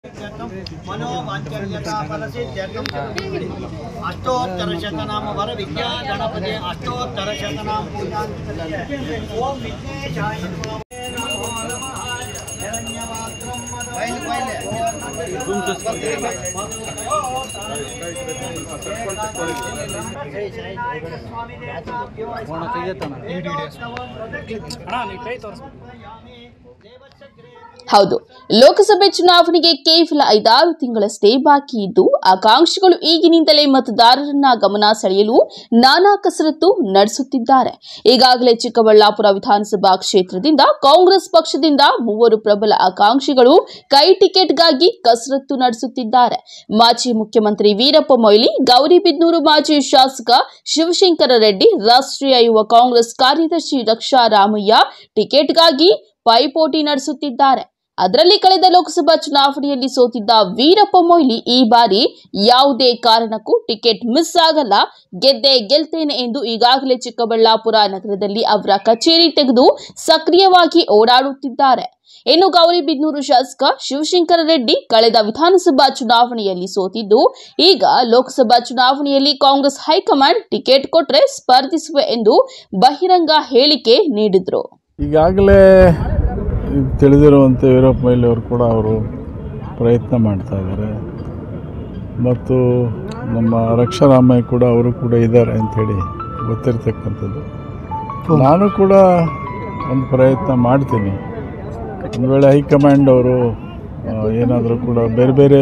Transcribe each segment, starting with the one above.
मनोवाञ्छन्यताफलसिद्ध्यर्थं अष्टोत्तरशतनाम वर विद्या गणपति अष्टोत्तरशतनाम पूजाञ्जलिः ॐ विघ्नेशाय नमो नमः हिरण्यवात्रं ಹೌದು ಲೋಕಸಭೆ ಚುನಾವಣೆಗೆ ಕೇವಲ ಐದಾರು ತಿಂಗಳಷ್ಟೇ ಬಾಕಿ ಇದ್ದು ಆಕಾಂಕ್ಷಿಗಳು ಈಗಿನಿಂದಲೇ ಮತದಾರರನ್ನ ಗಮನ ಸೆಳೆಯಲು ನಾನಾ ಕಸರತ್ತು ನಡೆಸುತ್ತಿದ್ದಾರೆ ಈಗಾಗಲೇ ಚಿಕ್ಕಬಳ್ಳಾಪುರ ವಿಧಾನಸಭಾ ಕ್ಷೇತ್ರದಿಂದ ಕಾಂಗ್ರೆಸ್ ಪಕ್ಷದಿಂದ ಮೂವರು ಪ್ರಬಲ ಆಕಾಂಕ್ಷಿಗಳು ಕೈ ಟಿಕೆಟ್ಗಾಗಿ ಕಸರತ್ತು ನಡೆಸುತ್ತಿದ್ದಾರೆ ಮಾಜಿ ಮುಖ್ಯಮಂತ್ರಿ ವೀರಪ್ಪ ಮೊಯ್ಲಿ ಗೌರಿಬಿದನೂರು ಮಾಜಿ ಶಾಸಕ ಶಿವಶಂಕರ ರೆಡ್ಡಿ ರಾಷ್ಟ್ರೀಯ ಯುವ ಕಾಂಗ್ರೆಸ್ ಕಾರ್ಯದರ್ಶಿ ರಕ್ಷಾ ರಾಮಯ್ಯ ಟಿಕೆಟ್ಗಾಗಿ ಪೈಪೋಟಿ ನಡೆಸುತ್ತಿದ್ದಾರೆ ಅದರಲ್ಲಿ ಕಳೆದ ಲೋಕಸಭಾ ಚುನಾವಣೆಯಲ್ಲಿ ಸೋತಿದ್ದ ವೀರಪ್ಪ ಮೊಯ್ಲಿ ಈ ಬಾರಿ ಯಾವುದೇ ಕಾರಣಕ್ಕೂ ಟಿಕೆಟ್ ಮಿಸ್ ಆಗಲ್ಲ ಗೆದ್ದೆ ಗೆಲ್ತೇನೆ ಎಂದು ಈಗಾಗಲೇ ಚಿಕ್ಕಬಳ್ಳಾಪುರ ನಗರದಲ್ಲಿ ಅವರ ಕಚೇರಿ ತೆಗೆದು ಸಕ್ರಿಯವಾಗಿ ಓಡಾಡುತ್ತಿದ್ದಾರೆ ಇನ್ನು ಗೌರಿಬಿದನೂರು ಶಾಸಕ ಶಿವಶಂಕರ ರೆಡ್ಡಿ ಕಳೆದ ವಿಧಾನಸಭಾ ಚುನಾವಣೆಯಲ್ಲಿ ಸೋತಿದ್ದು ಈಗ ಲೋಕಸಭಾ ಚುನಾವಣೆಯಲ್ಲಿ ಕಾಂಗ್ರೆಸ್ ಹೈಕಮಾಂಡ್ ಟಿಕೆಟ್ ಕೊಟ್ರೆ ಸ್ಪರ್ಧಿಸುವೆ ಎಂದು ಬಹಿರಂಗ ಹೇಳಿಕೆ ನೀಡಿದ್ರು ಈಗಾಗಲೇ ತಿಳಿದಿರುವಂತೆ ವೀರಪ್ಪ ಮೊಯ್ಲಿ ಅವರು ಕೂಡ ಅವರು ಪ್ರಯತ್ನ ಮಾಡ್ತಾ ಇದ್ದಾರೆ ಮತ್ತು ನಮ್ಮ ರಕ್ಷಾರಾಮಯ್ಯ ಕೂಡ ಅವರು ಕೂಡ ಇದ್ದಾರೆ ಅಂಥೇಳಿ ಗೊತ್ತಿರ್ತಕ್ಕಂಥದ್ದು ನಾನು ಕೂಡ ಒಂದು ಪ್ರಯತ್ನ ಮಾಡ್ತೀನಿ ಒಂದು ವೇಳೆ ಹೈಕಮಾಂಡ್ ಅವರು ಏನಾದರೂ ಕೂಡ ಬೇರೆ ಬೇರೆ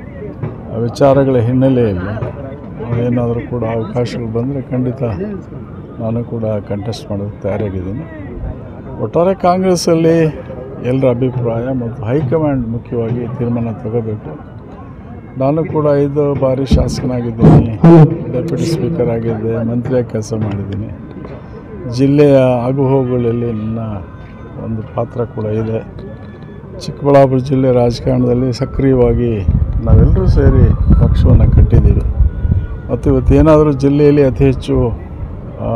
ವಿಚಾರಗಳ ಹಿನ್ನೆಲೆಯಲ್ಲಿ ಏನಾದರೂ ಕೂಡ ಅವಕಾಶಗಳು ಬಂದರೆ ಖಂಡಿತ ನಾನು ಕೂಡ ಕಂಟೆಸ್ಟ್ ಮಾಡೋಕ್ಕೆ ತಯಾರಾಗಿದ್ದೀನಿ ಒಟ್ಟಾರೆ ಕಾಂಗ್ರೆಸ್ಸಲ್ಲಿ ಎಲ್ಲರ ಅಭಿಪ್ರಾಯ ಮತ್ತು ಹೈಕಮಾಂಡ್ ಮುಖ್ಯವಾಗಿ ತೀರ್ಮಾನ ತಗೋಬೇಕು ನಾನು ಕೂಡ ಐದು ಬಾರಿ ಶಾಸಕನಾಗಿದ್ದೀನಿ ಡೆಪ್ಯೂಟಿ ಸ್ಪೀಕರ್ ಆಗಿದ್ದೆ ಮಂತ್ರಿಯಾಗಿ ಕೆಲಸ ಮಾಡಿದ್ದೀನಿ ಜಿಲ್ಲೆಯ ಆಗುಹೋಗುಗಳಲ್ಲಿ ನನ್ನ ಒಂದು ಪಾತ್ರ ಕೂಡ ಇದೆ ಚಿಕ್ಕಬಳ್ಳಾಪುರ ಜಿಲ್ಲೆ ರಾಜಕಾರಣದಲ್ಲಿ ಸಕ್ರಿಯವಾಗಿ ನಾವೆಲ್ಲರೂ ಸೇರಿ ಪಕ್ಷವನ್ನು ಕಟ್ಟಿದ್ದೀವಿ ಮತ್ತು ಇವತ್ತು ಏನಾದರೂ ಜಿಲ್ಲೆಯಲ್ಲಿ ಅತಿ ಹೆಚ್ಚು ಆ,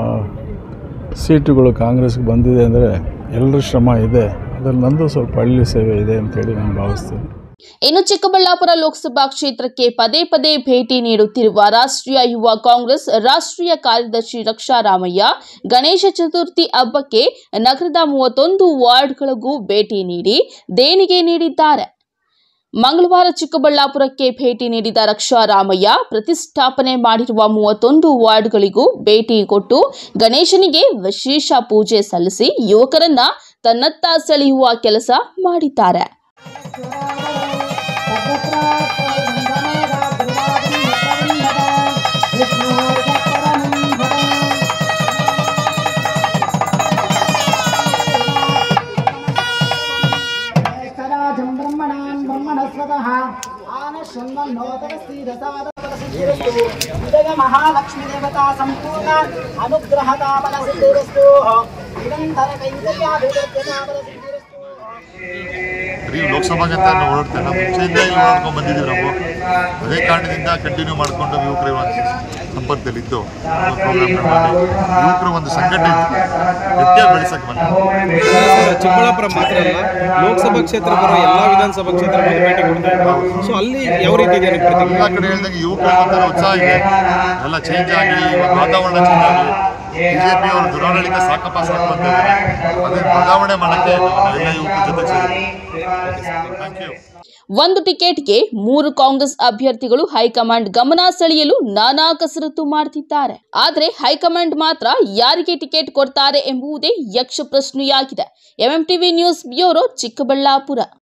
ಸೀಟುಗಳು ಕಾಂಗ್ರೆಸ್ಗೆ ಬಂದಿದೆ ಅಂದರೆ ಎಲ್ಲರ ಶ್ರಮ ಇದೆ ಅದರಲ್ಲಿ ನಂದು ಸ್ವಲ್ಪ ಹಳ್ಳಿ ಸೇವೆ ಇದೆ ಅಂತೇಳಿ ನಾನು ಭಾವಿಸ್ತೀನಿ ಇನ್ನು ಚಿಕ್ಕಬಳ್ಳಾಪುರ ಲೋಕಸಭಾ ಕ್ಷೇತ್ರಕ್ಕೆ ಪದೇ ಪದೇ ಭೇಟಿ ನೀಡುತ್ತಿರುವ ರಾಷ್ಟ್ರೀಯ ಯುವ ಕಾಂಗ್ರೆಸ್ ರಾಷ್ಟ್ರೀಯ ಕಾರ್ಯದರ್ಶಿ ರಕ್ಷಾ ರಾಮಯ್ಯ ಗಣೇಶ ಚತುರ್ಥಿ ಹಬ್ಬಕ್ಕೆ ನಗರದ ಮೂವತ್ತೊಂದು ವಾರ್ಡ್ಗಳಿಗೂ ಭೇಟಿ ನೀಡಿ ದೇಣಿಗೆ ನೀಡಿದ್ದಾರೆ ಮಂಗಳವಾರ ಚಿಕ್ಕಬಳ್ಳಾಪುರಕ್ಕೆ ಭೇಟಿ ನೀಡಿದ ರಕ್ಷಾ ರಾಮಯ್ಯ ಪ್ರತಿಷ್ಠಾಪನೆ ಮಾಡಿರುವ ಮೂವತ್ತೊಂದು ವಾರ್ಡ್ಗಳಿಗೂ ಭೇಟಿ ಕೊಟ್ಟು ಗಣೇಶನಿಗೆ ವಿಶೇಷ ಪೂಜೆ ಸಲ್ಲಿಸಿ ಯುವಕರನ್ನ ತನ್ನತ್ತ ಸೆಳೆಯುವ ಕೆಲಸ ಮಾಡಿದ್ದಾರೆ ജ്യേഷ്ഠരാജം ബ്രഹ്മണാൻ ബ്രഹ്മണസ്വതഃ ആനശൃണ്വന്നോതരസ്ഥിരസാദരസിദ്ധിരസ്തു ഉദയ മഹാലക്ഷ്മി ദേവതാ സമ്പൂർണ്ണ അനുഗ്രഹതാപനസിദ്ധിരസ്തു നിരന്തര കൈങ്കര്യാഭിവൃദ്ധ്യതാപനസിദ്ധിരസ്തു ಬರೀ ಲೋಕಸಭಾಗಂತ ನಾವು ಓಡಾಡ್ತೇವೆ ನಾವು ಮುಂಚೆಯಿಂದ ಇಲ್ಲಿ ಓಡಾಡ್ಕೊಂಡು ಬಂದಿದ್ದೀವಿ ನಾವು ಅದೇ ಕಾರಣದಿಂದ ಕಂಟಿನ್ಯೂ ಮಾಡಿಕೊಂಡು ಯುವಕರ ಒಂದು ಸಂಪರ್ಕದಲ್ಲಿದ್ದು ಪ್ರೋಗ್ರಾಮ್ ಮಾಡಿ ಯುವಕರ ಒಂದು ಸಂಘಟನೆ ಗಟ್ಟಿಯಾಗಿ ಬೆಳೆಸಕ್ಕೆ ಬಂದ ಚಿಕ್ಕಬಳ್ಳಾಪುರ ಮಾತ್ರ ಅಲ್ಲ ಲೋಕಸಭಾ ಕ್ಷೇತ್ರ ಬರೋ ಎಲ್ಲಾ ವಿಧಾನಸಭಾ ಕ್ಷೇತ್ರಗಳಿಗೆ ಭೇಟಿ ಕೊಡ್ತಾರೆ ಸೊ ಅಲ್ಲಿ ಯಾವ ರೀತಿ ಇದೆ ನಿಮ್ಮ ಪ್ರತಿಕ್ರಿಯೆ? ಎಲ್ಲ ಕಡೆ ಹೇಳಿದಂಗೆ ಯುವಕರ ಒಂಥರ ಉತ್ಸಾಹ ಇದೆ ಎಲ್ಲ ಚೇಂಜ್ ಆಗಲಿ ವಾತಾವರಣ ಚೇಂಜ್ ಆಗಲಿ ಬಿಜೆಪಿ ಅವರು ದುರಾಡಳಿತ ಸಾಕಪ್ಪ ಸಾಕು ಅಂತ ಇದ್ದಾರೆ ಅದನ್ನ ಬದಲಾವಣೆ ಮಾಡೋಕ್ಕೆ ನಾವೆಲ್ಲ ಯುವಕರ ಜೊತೆ ಸೇರಿ ಥ್ಯಾಂಕ್ ಯು ಒಂದು ಟಿಕೆಟ್ಗೆ ಮೂರು ಕಾಂಗ್ರೆಸ್ ಅಭ್ಯರ್ಥಿಗಳು ಹೈಕಮಾಂಡ್ ಗಮನ ಸೆಳೆಯಲು ನಾನಾ ಕಸರತ್ತು ಮಾಡ್ತಿದ್ದಾರೆ ಆದ್ರೆ ಹೈಕಮಾಂಡ್ ಮಾತ್ರ ಯಾರಿಗೆ ಟಿಕೆಟ್ ಕೊಡ್ತಾರೆ ಎಂಬುದೇ ಯಕ್ಷ ಪ್ರಶ್ನೆಯಾಗಿದೆ ಎಂಎಂಟಿವಿ ನ್ಯೂಸ್ ಬ್ಯೂರೋ ಚಿಕ್ಕಬಳ್ಳಾಪುರ